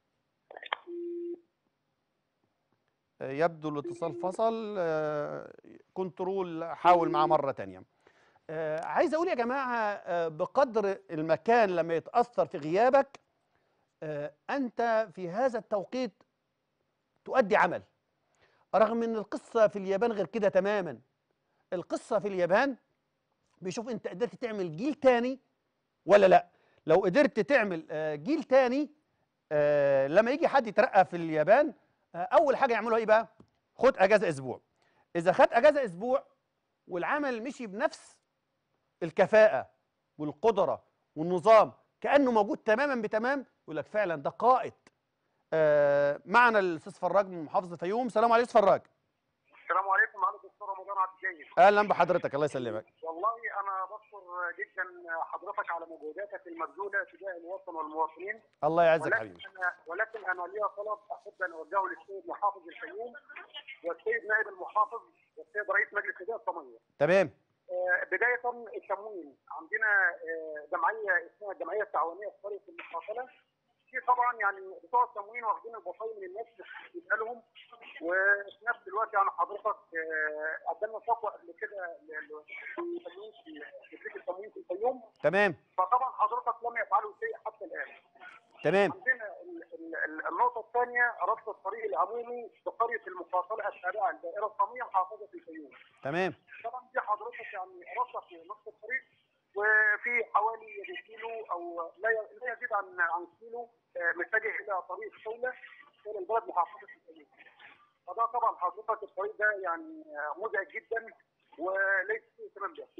آه، يبدو الاتصال فصل آه، كنترول حاول معاه مره تانية آه، عايز اقول يا جماعه آه، بقدر المكان لما يتاثر في غيابك آه، انت في هذا التوقيت تؤدي عمل رغم ان القصه في اليابان غير كده تماما القصه في اليابان بيشوف انت قدرت تعمل جيل تاني ولا لا لو قدرت تعمل آه، جيل تاني آه، لما يجي حد يترقى في اليابان آه، اول حاجه يعملوها ايه بقى خد اجازه اسبوع اذا خد اجازه اسبوع والعمل مشي بنفس الكفاءه والقدره والنظام كانه موجود تماما بتمام يقول لك فعلا ده قائد آه، معنا الاستاذ فراج من محافظه الفيوم السلام عليكم استاذ فراج السلام عليكم معالي الدكتور رمضان عبد الجيد اهلا بحضرتك الله يسلمك والله انا بشكر جدا حضرتك على مجهوداتك المبذوله تجاه الوطن والمواطنين الله يعزك ولكن حبيبي انا ولكن انا لي طلب احب ان اوجهه للسيد محافظ الفيوم والسيد نائب المحافظ والسيد رئيس مجلس اداره الصميه تمام آه، بدايه التموين عندنا آه، جمعيه اسمها الجمعيه التعاونيه في قريه المقاتله في طبعا يعني بتوع التموين واخدين البطايق من الناس بتديها لهم وفي نفس الوقت يعني حضرتك آه، قدمنا خطوه قبل كده للتموين في شركه التموين في الفيوم تمام فطبعا حضرتك لم يفعلوا شيء حتى الان تمام عندنا ال- ال- ال- النقطه الثانيه ربط الطريق العمومي بقريه المقاتله التابعه للدائره الصاميه محافظه الفيوم تمام طبعا دي حضرتك يعني رصف في نص الطريق وفي حوالي يجي كيلو او لا ي- لا يزيد عن عن كيلو آه، متجه الى طريق سوله الى البلد محافظه الفيوم. فده طبعا حضرتك الطريق ده يعني آه، مزعج جدا وليس فيه اهتمام به.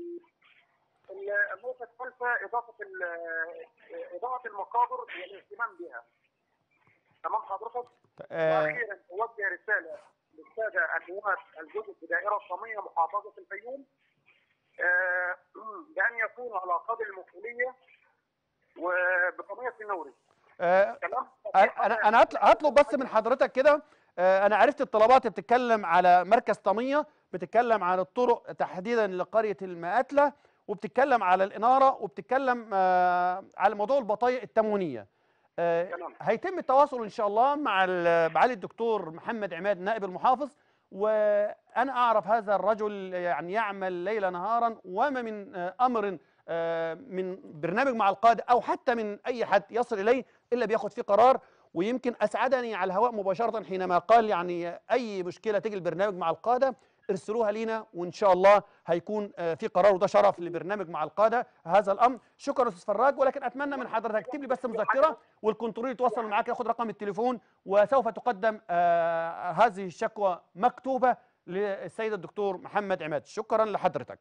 ال- النقطه الثالثه اضافه ال- آه، اضاءه المقابر والاهتمام بها. تمام حضرتك؟ آه، واخيرا اوجه رساله للساده النواب الجدد بدائره الصاميه محافظه الفيوم آه، بان يكونوا على قدر المسؤوليه وبقضيه النوري آه، تمام انا انا هطل- هطلب بس من حضرتك كده آه، انا عرفت الطلبات بتتكلم على مركز طميه بتتكلم عن الطرق تحديدا لقريه المقاتله وبتتكلم على الاناره وبتتكلم آه، على موضوع البطايق التموينيه آه، تمام. هيتم التواصل ان شاء الله مع ال- معالي الدكتور محمد عماد نائب المحافظ وانا اعرف هذا الرجل يعني يعمل ليل نهارا وما من آه، امر آه، من برنامج مع القاده او حتى من اي حد يصل اليه الا بياخد فيه قرار ويمكن اسعدني على الهواء مباشره حينما قال يعني اي مشكله تيجي البرنامج مع القاده ارسلوها لينا وان شاء الله هيكون آه، في قرار وده شرف لبرنامج مع القاده هذا الامر شكرا استاذ فراج ولكن اتمنى من حضرتك تكتب لي بس مذكره والكنترول يتواصل معاك ياخد رقم التليفون وسوف تقدم آه، هذه الشكوى مكتوبه للسيد الدكتور محمد عماد شكرا لحضرتك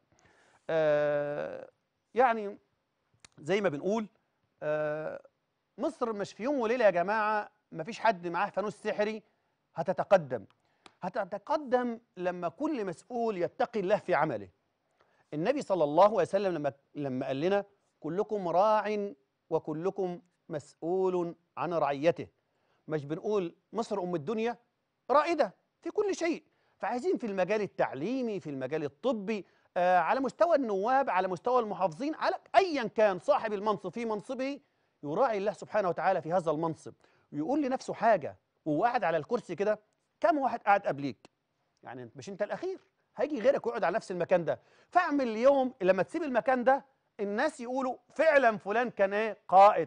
آه، يعني زي ما بنقول آه، مصر مش في يوم وليله يا جماعه ما فيش حد معاه فانوس سحري هتتقدم هتتقدم لما كل مسؤول يتقي الله في عمله النبي صلى الله عليه وسلم لما لما قال لنا كلكم راع وكلكم مسؤول عن رعيته مش بنقول مصر ام الدنيا رائده في كل شيء فعايزين في المجال التعليمي في المجال الطبي آه، على مستوى النواب على مستوى المحافظين على ايا كان صاحب المنصب في منصبه يراعي الله سبحانه وتعالى في هذا المنصب ويقول لنفسه حاجه وهو قاعد على الكرسي كده كم واحد قاعد قبليك يعني مش انت الاخير هيجي غيرك ويقعد على نفس المكان ده فاعمل اليوم لما تسيب المكان ده الناس يقولوا فعلا فلان كان ايه قائد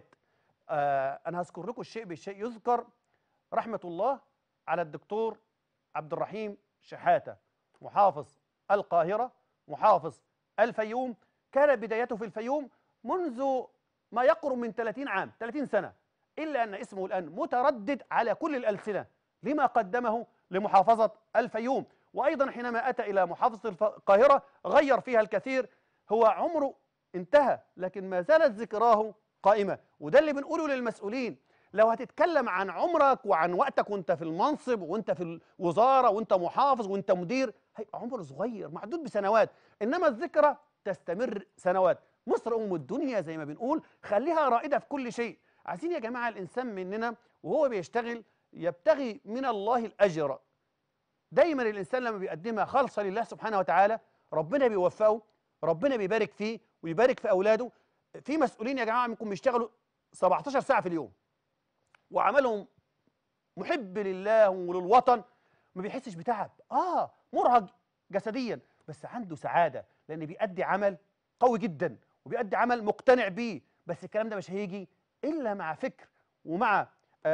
آه انا هذكر لكم الشيء بالشيء يذكر رحمه الله على الدكتور عبد الرحيم شحاته محافظ القاهره محافظ الفيوم كان بدايته في الفيوم منذ ما يقرب من 30 عام 30 سنه الا ان اسمه الان متردد على كل الالسنه لما قدمه لمحافظه الفيوم وايضا حينما اتى الى محافظه الف- القاهره غير فيها الكثير هو عمره انتهى لكن ما زالت ذكراه قائمه وده اللي بنقوله للمسؤولين لو هتتكلم عن عمرك وعن وقتك وانت في المنصب وانت في الوزاره وانت محافظ وانت مدير هيبقى عمر صغير محدود بسنوات انما الذكرى تستمر سنوات مصر ام الدنيا زي ما بنقول خليها رائده في كل شيء عايزين يا جماعه الانسان مننا وهو بيشتغل يبتغي من الله الاجر دايما الانسان لما بيقدمها خالصه لله سبحانه وتعالى ربنا بيوفقه ربنا بيبارك فيه ويبارك في اولاده في مسؤولين يا جماعه منكم بيشتغلوا 17 ساعه في اليوم وعملهم محب لله وللوطن ما بيحسش بتعب اه مرهق جسديا بس عنده سعاده لان بيأدي عمل قوي جدا وبيأدي عمل مقتنع بيه بس الكلام ده مش هيجي الا مع فكر ومع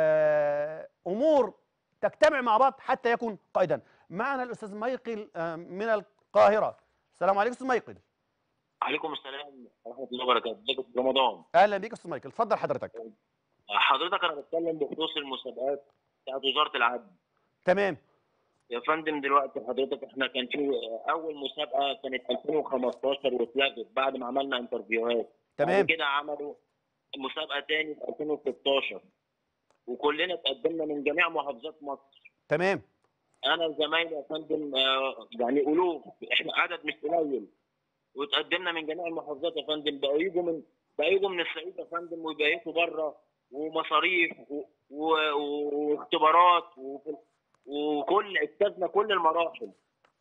آه امور تجتمع مع بعض حتى يكون قائدا معنا الاستاذ مايقل آه من القاهره السلام عليكم استاذ مايقل عليكم السلام ورحمه الله وبركاته ازيك يا أستاذ رمضان اهلا بيك يا استاذ مايكل اتفضل حضرتك حضرتك انا بتكلم بخصوص المسابقات بتاعت وزاره العدل تمام يا فندم دلوقتي حضرتك احنا كان في اول مسابقه كانت 2015 واتلغت بعد ما عملنا انترفيوهات تمام. بعد كده عملوا مسابقه تاني في 2016 وكلنا اتقدمنا من جميع محافظات مصر تمام انا وزمايلي يا فندم آه، يعني الوف احنا عدد مش قليل وتقدمنا من جميع المحافظات يا فندم بقوا يجوا من بقوا يجوا من الصعيد يا فندم ويبيتوا بره ومصاريف و- و- واختبارات وفي- وكل اجتزنا كل المراحل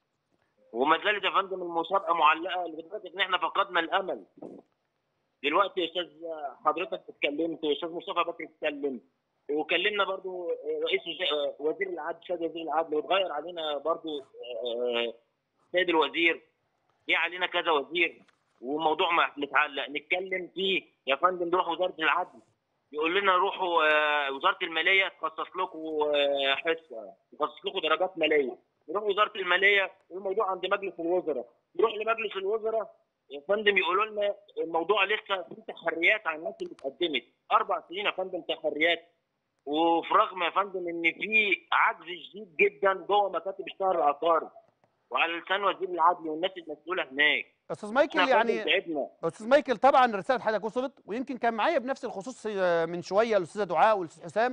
وما زالت يا فندم المسابقه معلقه لدرجه ان احنا فقدنا الامل دلوقتي يا استاذ حضرتك اتكلمت واستاذ مصطفى بكر اتكلم وكلمنا برضو رئيس وز- وزير العدل سيد وزير العدل واتغير علينا برضو آه، سيد الوزير جه علينا كذا وزير والموضوع ما- متعلق نتكلم فيه يا فندم نروح وزاره العدل يقول لنا روحوا آه، وزاره الماليه تخصص لكم آه، حصه تخصص لكم درجات ماليه نروح وزاره الماليه الموضوع عند مجلس الوزراء نروح لمجلس الوزراء يا فندم يقولوا لنا الموضوع لسه في تحريات عن الناس اللي اتقدمت اربع سنين يا فندم تحريات وفي رغم يا فندم ان في عجز شديد جدا جوه مكاتب الشهر العقاري وعلى لسان وزير العدل والناس المسؤوله هناك استاذ مايكل احنا يا فندم يعني تعبنا استاذ مايكل طبعا رساله حضرتك وصلت ويمكن كان معايا بنفس الخصوص آه، من شويه الاستاذه دعاء والاستاذ حسام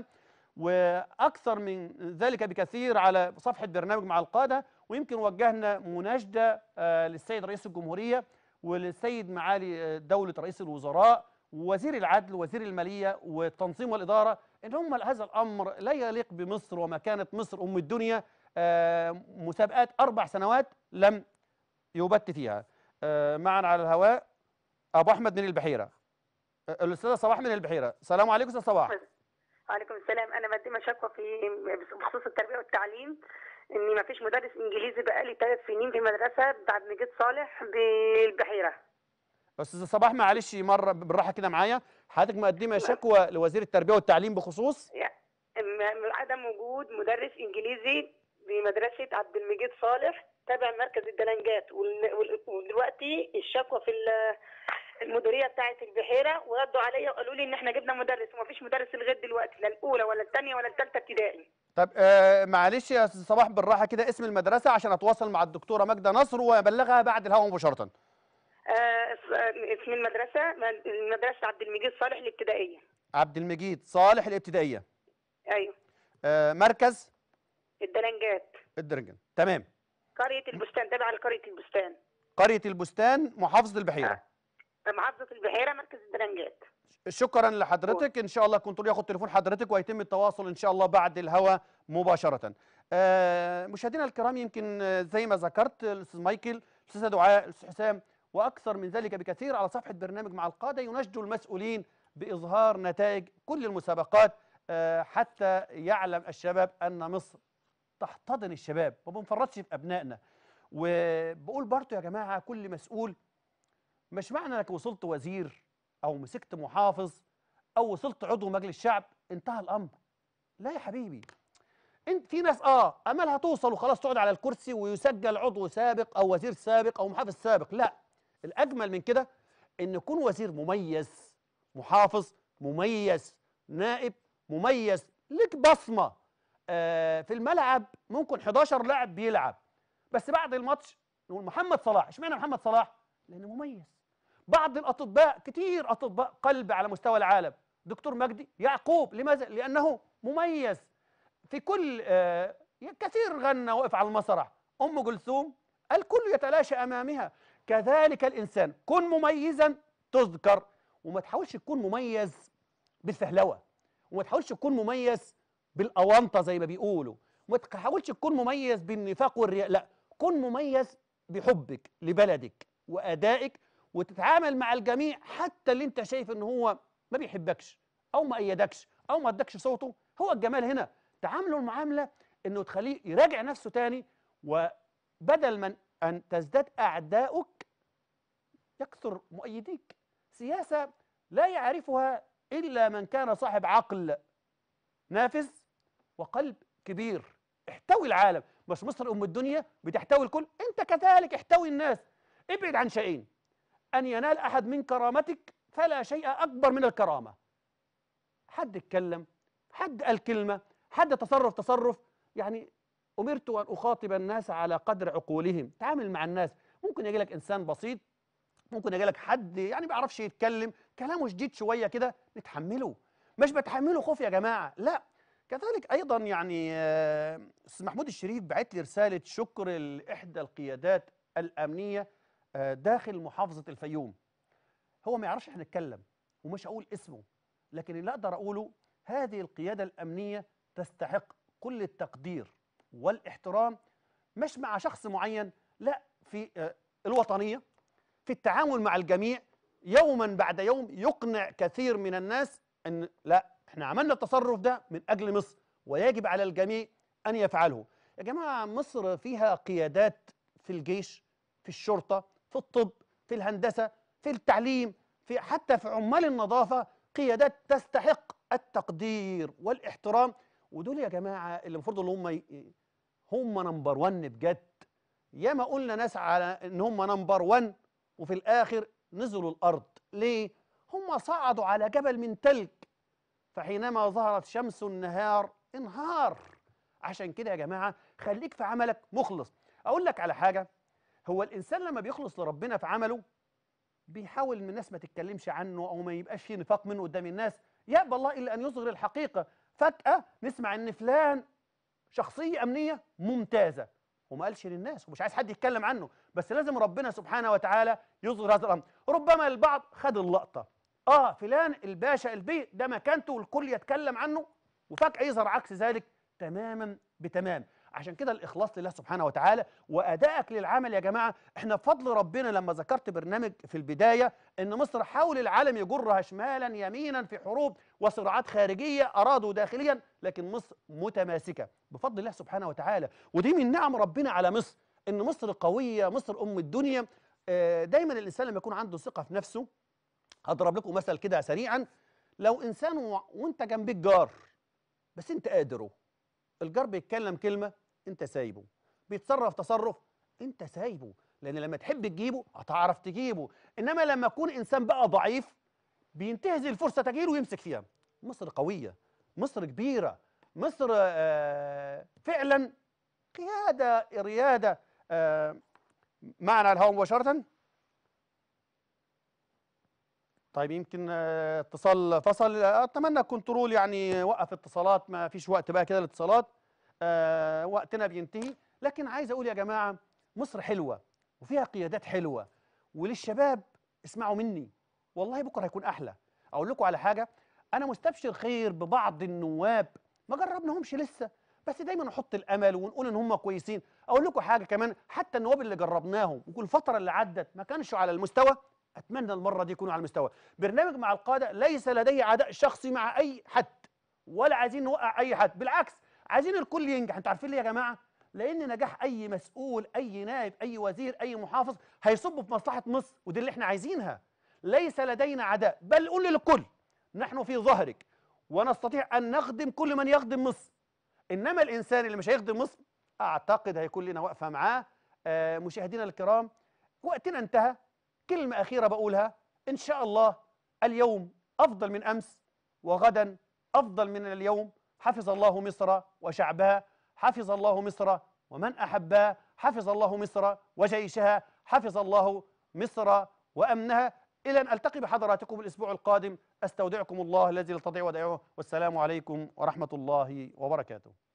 واكثر من ذلك بكثير على صفحه برنامج مع القاده ويمكن وجهنا مناشده آه، للسيد رئيس الجمهوريه وللسيد معالي آه، دوله رئيس الوزراء ووزير العدل ووزير الماليه والتنظيم والاداره ان هم هذا الامر لا يليق بمصر ومكانه مصر ام الدنيا آه، مسابقات اربع سنوات لم يبت فيها آه، معنا على الهواء ابو احمد من البحيره آه، الاستاذه صباح من البحيره السلام عليكم استاذ صباح وعليكم السلام انا مقدمه شكوى في بخصوص التربيه والتعليم اني ما فيش مدرس انجليزي بقالي ثلاث سنين في مدرسه بتاعت نجيب صالح بالبحيره استاذه صباح معلش مره بالراحه كده معايا حضرتك مقدمه شكوى لوزير التربيه والتعليم بخصوص يعني م- عدم وجود مدرس انجليزي بمدرسه عبد المجيد صالح تابع مركز الدلنجات وال- وال- ودلوقتي الشكوى في ال- المديريه بتاعه البحيره وردوا عليا وقالوا لي ان احنا جبنا مدرس وما فيش مدرس لغايه دلوقتي لا الاولى ولا الثانيه ولا الثالثه ابتدائي طب آه معلش يا استاذ صباح بالراحه كده اسم المدرسه عشان اتواصل مع الدكتوره ماجده نصر وابلغها بعد الهواء مباشره آه، اس- آه، اسم المدرسه مدرسه عبد المجيد صالح الابتدائيه عبد المجيد صالح الابتدائيه ايوه آه مركز الدلنجات الدرجن تمام قريه البستان تابعه لقريه البستان قريه البستان محافظه البحيره محافظه البحيره مركز الدلنجات شكرا لحضرتك ان شاء الله كنترول ياخد تليفون حضرتك ويتم التواصل ان شاء الله بعد الهوا مباشره آه، مشاهدينا الكرام يمكن آه، زي ما ذكرت الاستاذ مايكل استاذه دعاء الاستاذ حسام واكثر من ذلك بكثير على صفحه برنامج مع القاده يناشدوا المسؤولين باظهار نتائج كل المسابقات آه، حتى يعلم الشباب ان مصر تحتضن الشباب ما بنفرطش في ابنائنا وبقول برضه يا جماعه كل مسؤول مش معنى انك وصلت وزير او مسكت محافظ او وصلت عضو مجلس شعب انتهى الامر لا يا حبيبي انت في ناس اه املها توصل وخلاص تقعد على الكرسي ويسجل عضو سابق او وزير سابق او محافظ سابق لا الاجمل من كده ان يكون وزير مميز محافظ مميز نائب مميز لك بصمه آه في الملعب ممكن 11 لاعب بيلعب بس بعد الماتش نقول محمد صلاح اشمعنى محمد صلاح لانه مميز بعض الاطباء كتير اطباء قلب على مستوى العالم دكتور مجدي يعقوب لماذا لانه مميز في كل آه كثير غنى وقف على المسرح ام كلثوم الكل يتلاشى امامها كذلك الانسان كن مميزا تذكر وما تحاولش تكون مميز بالفهلوه وما تحاولش تكون مميز بالاونطه زي ما بيقولوا وما تحاولش تكون مميز بالنفاق والرياء لا كن مميز بحبك لبلدك وادائك وتتعامل مع الجميع حتى اللي انت شايف ان هو ما بيحبكش او ما ايدكش او ما ادكش صوته هو الجمال هنا تعامله المعامله انه تخليه يراجع نفسه تاني وبدل من ان تزداد اعداؤك يكثر مؤيديك سياسه لا يعرفها الا من كان صاحب عقل نافذ وقلب كبير احتوي العالم مش مصر ام الدنيا بتحتوي الكل انت كذلك احتوي الناس ابعد عن شيئين ان ينال احد من كرامتك فلا شيء اكبر من الكرامه حد اتكلم حد قال كلمه حد تصرف تصرف يعني امرت ان اخاطب الناس على قدر عقولهم تعامل مع الناس ممكن يجي لك انسان بسيط ممكن يجي لك حد يعني ما بيعرفش يتكلم كلامه شديد شويه كده نتحمله مش بتحمله خوف يا جماعه لا كذلك ايضا يعني آه، استاذ محمود الشريف بعت لي رساله شكر لاحدى القيادات الامنيه آه، داخل محافظه الفيوم هو ما يعرفش احنا نتكلم ومش هقول اسمه لكن اللي اقدر اقوله هذه القياده الامنيه تستحق كل التقدير والاحترام مش مع شخص معين لا في آه، الوطنيه في التعامل مع الجميع يوما بعد يوم يقنع كثير من الناس ان لا احنا عملنا التصرف ده من اجل مصر ويجب على الجميع ان يفعله يا جماعه مصر فيها قيادات في الجيش في الشرطه في الطب في الهندسه في التعليم في حتى في عمال النظافه قيادات تستحق التقدير والاحترام ودول يا جماعه اللي المفروض ان هم ي- هم نمبر 1 بجد ياما قلنا ناس على ان هم نمبر 1 وفي الاخر نزلوا الارض ليه هم صعدوا على جبل من تلج فحينما ظهرت شمس النهار انهار عشان كده يا جماعه خليك في عملك مخلص اقول لك على حاجه هو الانسان لما بيخلص لربنا في عمله بيحاول ان الناس ما تتكلمش عنه او ما يبقاش فيه نفاق منه قدام الناس يأبى الله الا ان يظهر الحقيقه فجاه نسمع ان فلان شخصيه امنيه ممتازه وما قالش للناس ومش عايز حد يتكلم عنه بس لازم ربنا سبحانه وتعالى يظهر هذا الامر ربما البعض خد اللقطه اه فلان الباشا البي ده مكانته والكل يتكلم عنه وفجاه يظهر عكس ذلك تماما بتمام عشان كده الاخلاص لله سبحانه وتعالى وادائك للعمل يا جماعه احنا بفضل ربنا لما ذكرت برنامج في البدايه ان مصر حاول العالم يجرها شمالا يمينا في حروب وصراعات خارجيه ارادوا داخليا لكن مصر متماسكه بفضل الله سبحانه وتعالى ودي من نعم ربنا على مصر ان مصر قويه مصر ام الدنيا آه، دايما الانسان لما يكون عنده ثقه في نفسه هضرب لكم مثل كده سريعا لو انسان و... وانت جنبك جار بس انت قادره الجار بيتكلم كلمه انت سايبه بيتصرف تصرف انت سايبه لان لما تحب تجيبه هتعرف تجيبه انما لما يكون انسان بقى ضعيف بينتهز الفرصه تجيله ويمسك فيها مصر قويه مصر كبيره مصر آه، فعلا قياده رياده آه، معنا على الهواء مباشره طيب يمكن آه، اتصال فصل آه، اتمنى كنترول يعني وقف اتصالات ما فيش وقت بقى كده للاتصالات آه، وقتنا بينتهي لكن عايز اقول يا جماعه مصر حلوه وفيها قيادات حلوه وللشباب اسمعوا مني والله بكره هيكون احلى اقول لكم على حاجه انا مستبشر خير ببعض النواب ما جربناهمش لسه بس دايما نحط الامل ونقول ان هم كويسين اقول لكم حاجه كمان حتى النواب اللي جربناهم وكل الفتره اللي عدت ما كانش على المستوى اتمنى المره دي يكونوا على المستوى برنامج مع القاده ليس لدي عداء شخصي مع اي حد ولا عايزين نوقع اي حد بالعكس عايزين الكل ينجح انتوا عارفين ليه يا جماعه لان نجاح اي مسؤول اي نائب اي وزير اي محافظ هيصب في مصلحه مصر ودي اللي احنا عايزينها ليس لدينا عداء بل قل للكل نحن في ظهرك ونستطيع ان نخدم كل من يخدم مصر انما الانسان اللي مش هيخدم مصر اعتقد هيكون لنا واقفه معاه آه مشاهدينا الكرام وقتنا انتهى كلمه اخيره بقولها ان شاء الله اليوم افضل من امس وغدا افضل من اليوم حفظ الله مصر وشعبها حفظ الله مصر ومن احبها حفظ الله مصر وجيشها حفظ الله مصر وامنها الى ان التقي بحضراتكم الاسبوع القادم استودعكم الله الذي لا تضيع ودائعه والسلام عليكم ورحمه الله وبركاته